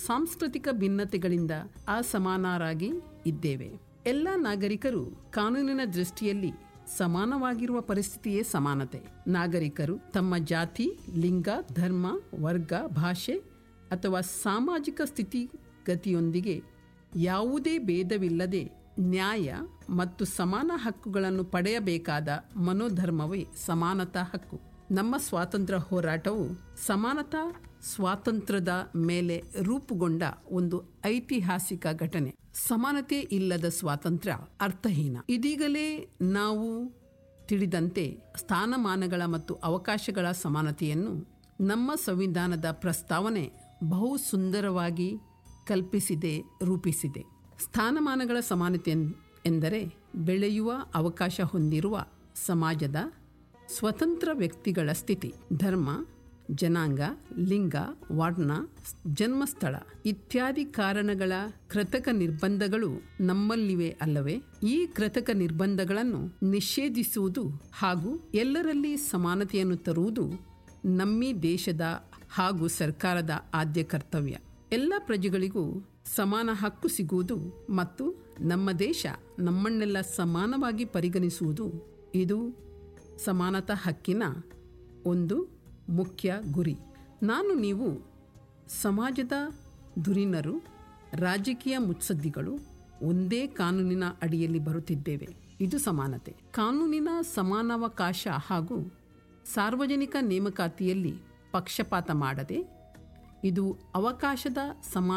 ಸಾಂಸ್ಕೃತಿಕ ಭಿನ್ನತೆಗಳಿಂದ ಅಸಮಾನರಾಗಿ ಇದ್ದೇವೆ ಎಲ್ಲ ನಾಗರಿಕರು ಕಾನೂನಿನ ದೃಷ್ಟಿಯಲ್ಲಿ ಸಮಾನವಾಗಿರುವ ಪರಿಸ್ಥಿತಿಯೇ ಸಮಾನತೆ ನಾಗರಿಕರು ತಮ್ಮ ಜಾತಿ ಲಿಂಗ ಧರ್ಮ ವರ್ಗ ಭಾಷೆ ಅಥವಾ ಸಾಮಾಜಿಕ ಸ್ಥಿತಿಗತಿಯೊಂದಿಗೆ ಯಾವುದೇ ಭೇದವಿಲ್ಲದೆ ನ್ಯಾಯ ಮತ್ತು ಸಮಾನ ಹಕ್ಕುಗಳನ್ನು ಪಡೆಯಬೇಕಾದ ಮನೋಧರ್ಮವೇ ಸಮಾನತಾ ಹಕ್ಕು ನಮ್ಮ ಸ್ವಾತಂತ್ರ್ಯ ಹೋರಾಟವು ಸಮಾನತಾ ಸ್ವಾತಂತ್ರ್ಯದ ಮೇಲೆ ರೂಪುಗೊಂಡ ಒಂದು ಐತಿಹಾಸಿಕ ಘಟನೆ ಸಮಾನತೆ ಇಲ್ಲದ ಸ್ವಾತಂತ್ರ್ಯ ಅರ್ಥಹೀನ ಇದೀಗಲೇ ನಾವು ತಿಳಿದಂತೆ ಸ್ಥಾನಮಾನಗಳ ಮತ್ತು ಅವಕಾಶಗಳ ಸಮಾನತೆಯನ್ನು ನಮ್ಮ ಸಂವಿಧಾನದ ಪ್ರಸ್ತಾವನೆ ಬಹು ಸುಂದರವಾಗಿ ಕಲ್ಪಿಸಿದೆ ರೂಪಿಸಿದೆ ಸ್ಥಾನಮಾನಗಳ ಸಮಾನತೆ ಎನ್- ಎಂದರೆ ಬೆಳೆಯುವ ಅವಕಾಶ ಹೊಂದಿರುವ ಸಮಾಜದ ಸ್ವತಂತ್ರ ವ್ಯಕ್ತಿಗಳ ಸ್ಥಿತಿ ಧರ್ಮ ಜನಾಂಗ ಲಿಂಗ ವರ್ಣ ಜನ್ಮಸ್ಥಳ ಇತ್ಯಾದಿ ಕಾರಣಗಳ ಕೃತಕ ನಿರ್ಬಂಧಗಳು ನಮ್ಮಲ್ಲಿವೆ ಅಲ್ಲವೇ ಈ ಕೃತಕ ನಿರ್ಬಂಧಗಳನ್ನು ನಿಷೇಧಿಸುವುದು ಹಾಗೂ ಎಲ್ಲರಲ್ಲಿ ಸಮಾನತೆಯನ್ನು ತರುವುದು ನಮ್ಮಿ ದೇಶದ ಹಾಗೂ ಸರ್ಕಾರದ ಆದ್ಯ ಕರ್ತವ್ಯ ಎಲ್ಲ ಪ್ರಜೆಗಳಿಗೂ ಸಮಾನ ಹಕ್ಕು ಸಿಗುವುದು ಮತ್ತು ನಮ್ಮ ದೇಶ ನಮ್ಮನ್ನೆಲ್ಲ ಸಮಾನವಾಗಿ ಪರಿಗಣಿಸುವುದು ಇದು ಸಮಾನತಾ ಹಕ್ಕಿನ ಒಂದು ಮುಖ್ಯ ಗುರಿ ನಾನು ನೀವು ಸಮಾಜದ ಧುರೀಣರು ರಾಜಕೀಯ ಮುತ್ಸದ್ದಿಗಳು ಒಂದೇ ಕಾನೂನಿನ ಅಡಿಯಲ್ಲಿ ಬರುತ್ತಿದ್ದೇವೆ ಇದು ಸಮಾನತೆ ಕಾನೂನಿನ ಸಮಾನಾವಕಾಶ ಹಾಗೂ ಸಾರ್ವಜನಿಕ ನೇಮಕಾತಿಯಲ್ಲಿ ಪಕ್ಷಪಾತ ಮಾಡದೆ ಇದು ಅವಕಾಶದ ಸಮಾನ